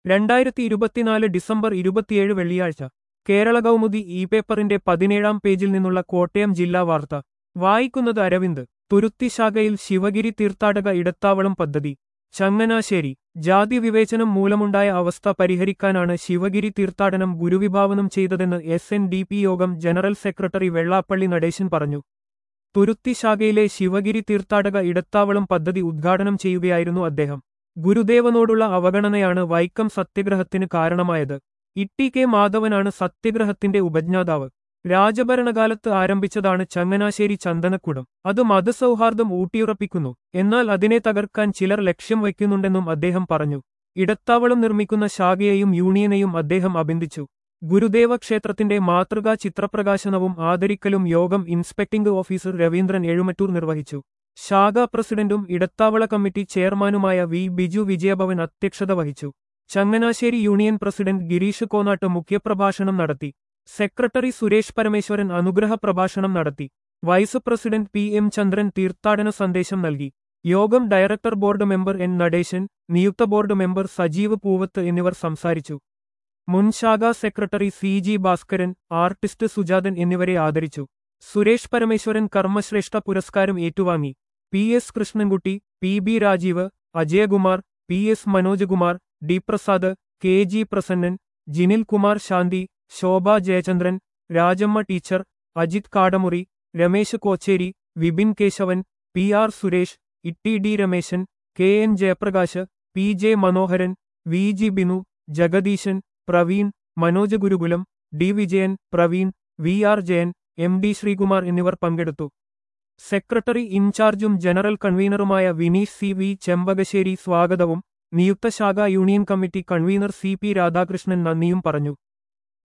രണ്ടായിരത്തി ഇരുപത്തിനാല് ഡിസംബർ ഇരുപത്തിയേഴ് വെള്ളിയാഴ്ച കേരള കൗമുദി ഇ പേപ്പറിന്റെ പതിനേഴാം പേജിൽ നിന്നുള്ള കോട്ടയം ജില്ലാ വാർത്ത വായിക്കുന്നത് അരവിന്ദ് തുരുത്തി ശാഖയിൽ ശിവഗിരി തീർത്ഥാടക ഇടത്താവളം പദ്ധതി ചങ്ങനാശ്ശേരി ജാതി വിവേചനം മൂലമുണ്ടായ അവസ്ഥ പരിഹരിക്കാനാണ് ശിവഗിരി തീർത്ഥാടനം ഗുരുവിഭാവനം ചെയ്തതെന്ന് S N D P Yogam general secretary Vellappally Natesan പറഞ്ഞു തുരുത്തി ശാഖയിലെ ശിവഗിരി തീർത്ഥാടക ഇടത്താവളം പദ്ധതി ഉദ്ഘാടനം ചെയ്യുകയായിരുന്നു അദ്ദേഹം ഗുരുദേവനോടുള്ള അവഗണനയാണ് വൈക്കം സത്യഗ്രഹത്തിന് കാരണമായത് ഇട്ടി കെ മാധവനാണ് സത്യഗ്രഹത്തിന്റെ ഉപജ്ഞാതാവ് രാജഭരണകാലത്ത് ആരംഭിച്ചതാണ് ചങ്ങനാശ്ശേരി ചന്ദനക്കുടം അത് മതസൗഹാർദ്ദം ഊട്ടിയുറപ്പിക്കുന്നു എന്നാൽ അതിനെ തകർക്കാൻ ചിലർ ലക്ഷ്യം വയ്ക്കുന്നുണ്ടെന്നും അദ്ദേഹം പറഞ്ഞു ഇടത്താവളം നിർമ്മിക്കുന്ന ശാഖയെയും യൂണിയനെയും അദ്ദേഹം അഭിന്ദിച്ചു ഗുരുദേവ ക്ഷേത്രത്തിന്റെ മാതൃകാ ചിത്രപ്രകാശനവും ആദരിക്കലും യോഗം ഇൻസ്പെക്ടിംഗ് ഓഫീസർ രവീന്ദ്രൻ എഴുമറ്റൂർ നിർവഹിച്ചു ശാഖാ പ്രസിഡന്റും ഇടത്താവള കമ്മിറ്റി ചെയർമാനുമായ വി ബിജു വിജയഭവൻ അധ്യക്ഷത വഹിച്ചു ചങ്ങനാശ്ശേരി യൂണിയൻ പ്രസിഡന്റ് ഗിരീഷ് കോനാട്ട് മുഖ്യപ്രഭാഷണം നടത്തി സെക്രട്ടറി സുരേഷ് പരമേശ്വരൻ അനുഗ്രഹ പ്രഭാഷണം നടത്തി vice president P M Chandran തീർത്ഥാടന സന്ദേശം നൽകി Yogam director board member N Natesan നിയുക്ത ബോർഡ് മെമ്പർ സജീവ് പൂവത്ത് എന്നിവർ സംസാരിച്ചു മുൻ ശാഖാ secretary C G Bhaskaran artist Sujathan എന്നിവരെ ആദരിച്ചു സുരേഷ് പരമേശ്വരൻ കർമ്മശ്രേഷ്ഠ പുരസ്കാരം ഏറ്റുവാങ്ങി P S Krishnankutty P B Rajeev Ajayakumar P S Manojkumar D Prasad K G Prasannan Jinil Kumar Shanthi Shobha Jayachandran Rajamma teacher Ajith Kadamuri Ramesh Kocheri Vipin Kesavan P R Suresh Itty D Rameshan K N Jayaprakash P J Manoharan V G Binu Jagadeesan Praveen Manoj Gurukulam D Vijayan Praveen V R Jayan M D Sreekumar എന്നിവർ പങ്കെടുത്തു സെക്രട്ടറി ഇൻചാർജും ജനറൽ കൺവീനറുമായ വിനീഷ് സി വി ചെമ്പകശ്ശേരി സ്വാഗതവും നിയുക്ത ശാഖ union committee convener C P Radhakrishnan നന്ദിയും പറഞ്ഞു